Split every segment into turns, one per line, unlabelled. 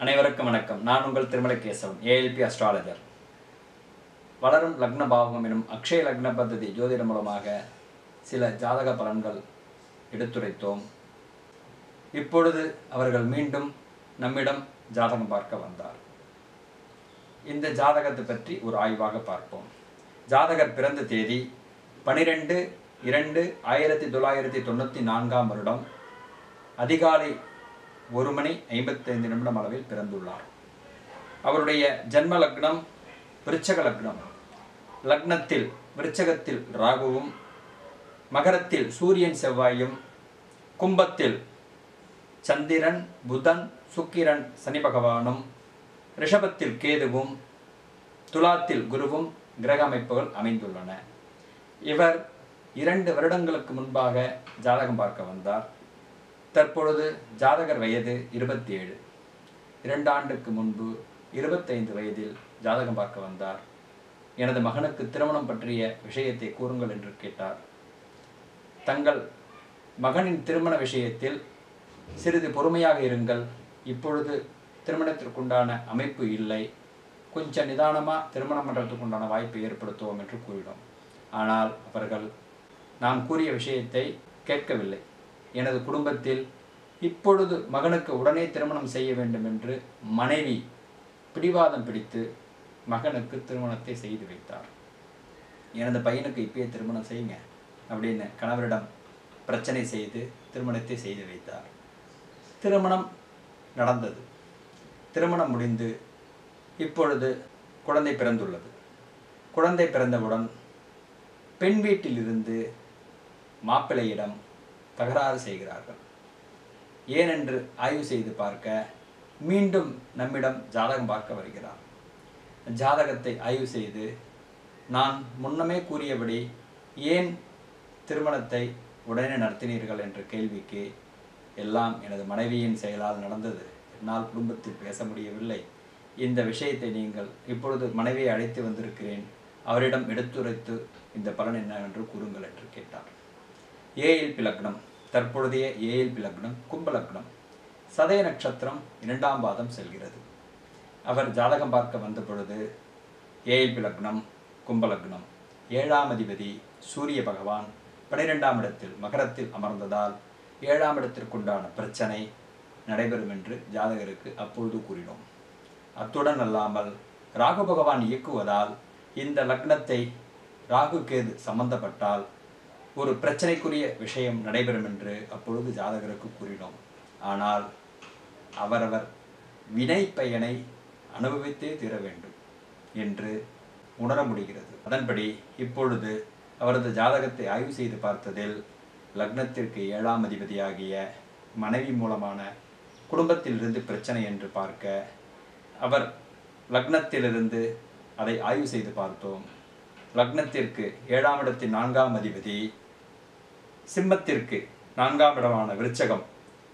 அனைவருக்கும் வணக்கம் நான் உங்கள் திருமலை கேசவன் ஏஎல்பி அஸ்ட்ராலஜர் வளரும் லக்ன பாவகம் எனும் அக்ஷய லக்ன பദ്ധதி ஜோதிடம் மூலமாக சில ஜாதக பலன்கள் எடுத்துரைத்தோம் இப்பொழுது அவர்கள் மீண்டும் நம்மிடம் ஜாதகம் பார்க்க வந்தார் இந்த ஜாதகத்தை பற்றி ஒரு ஆய்வாக பார்ப்போம் ஜாதகர் பிறந்த தேதி பனிரெண்டு இரண்டு ஆயிரத்தி தொள்ளாயிரத்தி தொண்ணூற்றி நான்காம் வருடம் அதிகாலை ஒரு மணி ஐம்பத்தைந்து நிமிடம் அளவில் பிறந்துள்ளார் அவருடைய ஜன்ம லக்னம் விருச்சக லக்னம் லக்னத்தில் விருச்சகத்தில் ராகுவும் மகரத்தில் சூரியன் செவ்வாயும் கும்பத்தில் சந்திரன் புதன் சுக்கிரன் சனி பகவானும் ரிஷபத்தில் கேதுவும் துலாத்தில் குருவும் கிரக அமைப்புகள் அமைந்துள்ளன இவர் இரண்டு வருடங்களுக்கு முன்பாக ஜாதகம் பார்க்க வந்தார் தற்பொழுது ஜாதகர் வயது இருபத்தி ஏழு இரண்டு ஆண்டுக்கு முன்பு இருபத்தைந்து வயதில் ஜாதகம் பார்க்க வந்தார் எனது மகனுக்கு திருமணம் பற்றிய விஷயத்தை கூறுங்கள் என்று கேட்டார் தங்கள் மகனின் திருமண விஷயத்தில் சிறிது பொறுமையாக இருங்கள் இப்பொழுது திருமணத்திற்குண்டான அமைப்பு இல்லை கொஞ்சம் நிதானமாக திருமணம் பண்ணுறதுக்குண்டான வாய்ப்பை ஏற்படுத்துவோம் என்று கூறினோம் ஆனால் அவர்கள் நாம் கூறிய விஷயத்தை கேட்கவில்லை எனது குடும்பத்தில் இப்பொழுது மகனுக்கு உடனே திருமணம் செய்ய வேண்டும் என்று மனைவி பிடிவாதம் பிடித்து மகனுக்கு திருமணத்தை செய்து வைத்தார் எனது பையனுக்கு இப்பயே திருமணம் செய்யுங்க அப்படின்னு கணவரிடம் பிரச்சனை செய்து திருமணத்தை செய்து வைத்தார் திருமணம் நடந்தது திருமணம் முடிந்து இப்பொழுது குழந்தை பிறந்துள்ளது குழந்தை பிறந்தவுடன் பெண் வீட்டிலிருந்து மாப்பிள்ளையிடம் தகராறு செய்கிறார்கள் ஏனென்று ஆய்வு செய்து பார்க்க மீண்டும் நம்மிடம் ஜாதகம் பார்க்க வருகிறார் ஜாதகத்தை ஆய்வு செய்து நான் முன்னமே கூறியபடி ஏன் திருமணத்தை உடனே நடத்தினீர்கள் என்ற கேள்விக்கு எல்லாம் எனது மனைவியின் செயலால் நடந்தது என்னால் குடும்பத்தில் பேச முடியவில்லை இந்த விஷயத்தை நீங்கள் இப்பொழுது மனைவியை அழைத்து வந்திருக்கிறேன் அவரிடம் எடுத்துரைத்து இந்த பலன் என்னவென்று கூறுங்கள் என்று கேட்டார் ஏஎல்பி லக்னம் தற்பொழுதைய ஏஎல்பி லக்னம் கும்ப லக்னம் சதய நட்சத்திரம் இரண்டாம் பாதம் செல்கிறது அவர் ஜாதகம் பார்க்க வந்த பொழுது ஏஎல்பி லக்னம் கும்ப லக்னம் ஏழாம் அதிபதி சூரிய பகவான் பனிரெண்டாம் இடத்தில் மகரத்தில் அமர்ந்ததால் ஏழாம் இடத்திற்குண்டான பிரச்சனை நடைபெறும் என்று ஜாதகருக்கு அப்பொழுது கூறினோம் அத்துடன் அல்லாமல் ராகு பகவான் இயக்குவதால் இந்த லக்னத்தை ராகு கேது சம்பந்தப்பட்டால் ஒரு பிரச்சனைக்குரிய விஷயம் நடைபெறும் என்று அப்பொழுது ஜாதகருக்கு கூறினோம் ஆனால் அவரவர் வினை பயனை அனுபவித்தே தீர வேண்டும் என்று உணர முடிகிறது அதன்படி இப்பொழுது அவரது ஜாதகத்தை ஆய்வு செய்து பார்த்ததில் லக்னத்திற்கு ஏழாம் அதிபதியாகிய மனைவி மூலமான குடும்பத்திலிருந்து பிரச்சனை என்று பார்க்க அவர் லக்னத்திலிருந்து அதை ஆய்வு செய்து பார்த்தோம் லக்னத்திற்கு ஏழாம் இடத்தின் நான்காம் அதிபதி சிம்மத்திற்கு நான்காம் இடமான விருச்சகம்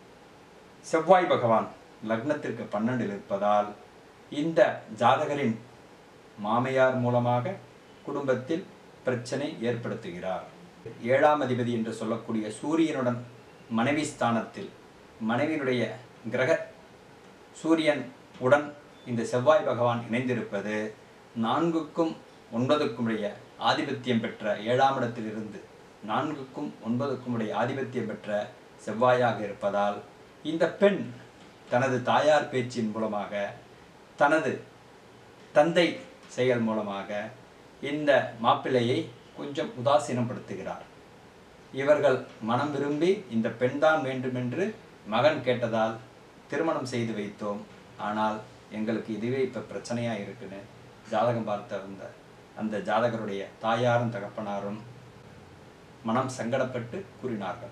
செவ்வாய் பகவான் லக்னத்திற்கு பன்னெண்டில் இருப்பதால் இந்த ஜாதகரின் மாமையார் மூலமாக குடும்பத்தில் பிரச்சனை ஏற்படுத்துகிறார் ஏழாம் அதிபதி என்று சொல்லக்கூடிய சூரியனுடன் மனைவி ஸ்தானத்தில் மனைவியினுடைய கிரக சூரியன் உடன் இந்த செவ்வாய் பகவான் இணைந்திருப்பது நான்குக்கும் ஒன்பதுக்கும் உடைய ஆதிபத்தியம் பெற்ற ஏழாம் இடத்திலிருந்து நான்குக்கும் ஒன்பதுக்கும் உடைய ஆதிபத்தியம் பெற்ற செவ்வாயாக இருப்பதால் இந்த பெண் தனது தாயார் பேச்சின் மூலமாக தனது தந்தை செயல் மூலமாக இந்த மாப்பிள்ளையை கொஞ்சம் உதாசீனப்படுத்துகிறார் இவர்கள் மனம் விரும்பி இந்த பெண்தான் வேண்டுமென்று மகன் கேட்டதால் திருமணம் செய்து வைத்தோம் ஆனால் எங்களுக்கு இதுவே இப்போ பிரச்சனையாக இருக்குன்னு ஜாதகம் பார்த்த அந்த அந்த ஜாதகருடைய தாயாரும் தகப்பனாரும் மனம் சங்கடப்பட்டு கூறினார்கள்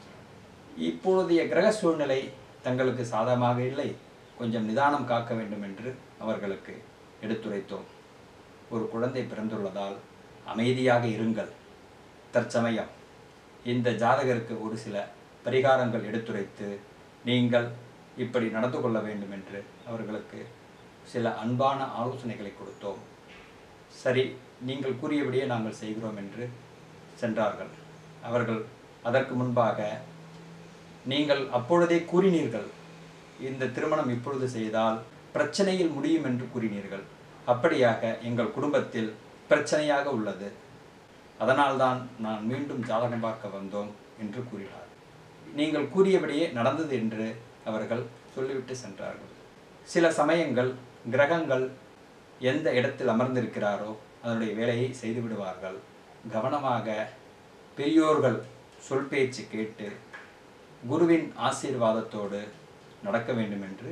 இப்பொழுதைய கிரக சூழ்நிலை தங்களுக்கு சாதகமாக இல்லை கொஞ்சம் நிதானம் காக்க வேண்டும் என்று அவர்களுக்கு எடுத்துரைத்தோம் ஒரு குழந்தை பிறந்துள்ளதால் அமைதியாக இருங்கள் தற்சமயம் இந்த ஜாதகருக்கு ஒரு சில பரிகாரங்கள் எடுத்துரைத்து நீங்கள் இப்படி நடந்து கொள்ள வேண்டும் என்று அவர்களுக்கு சில அன்பான ஆலோசனைகளை கொடுத்தோம் சரி நீங்கள் கூறியபடியே நாங்கள் செய்கிறோம் என்று சென்றார்கள் அவர்கள் அதற்கு முன்பாக நீங்கள் அப்பொழுதே கூறினீர்கள் இந்த திருமணம் இப்பொழுது செய்தால் பிரச்சனையில் முடியும் என்று கூறினீர்கள் அப்படியாக எங்கள் குடும்பத்தில் பிரச்சனையாக உள்ளது அதனால்தான் நான் மீண்டும் ஜாதகம் பார்க்க வந்தோம் என்று கூறினார் நீங்கள் கூறியபடியே நடந்தது என்று அவர்கள் சொல்லிவிட்டு சென்றார்கள் சில சமயங்கள் கிரகங்கள் எந்த இடத்தில் அமர்ந்திருக்கிறாரோ அதனுடைய வேலையை செய்து விடுவார்கள் கவனமாக பெரியோர்கள் சொல் பேச்சு கேட்டு குருவின் ஆசீர்வாதத்தோடு நடக்க வேண்டும் என்று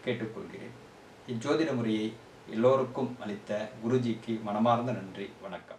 கேட்டுக்கொள்கிறேன் இஜோதிட முறையை எல்லோருக்கும் அளித்த குருஜிக்கு மனமார்ந்த நன்றி வணக்கம்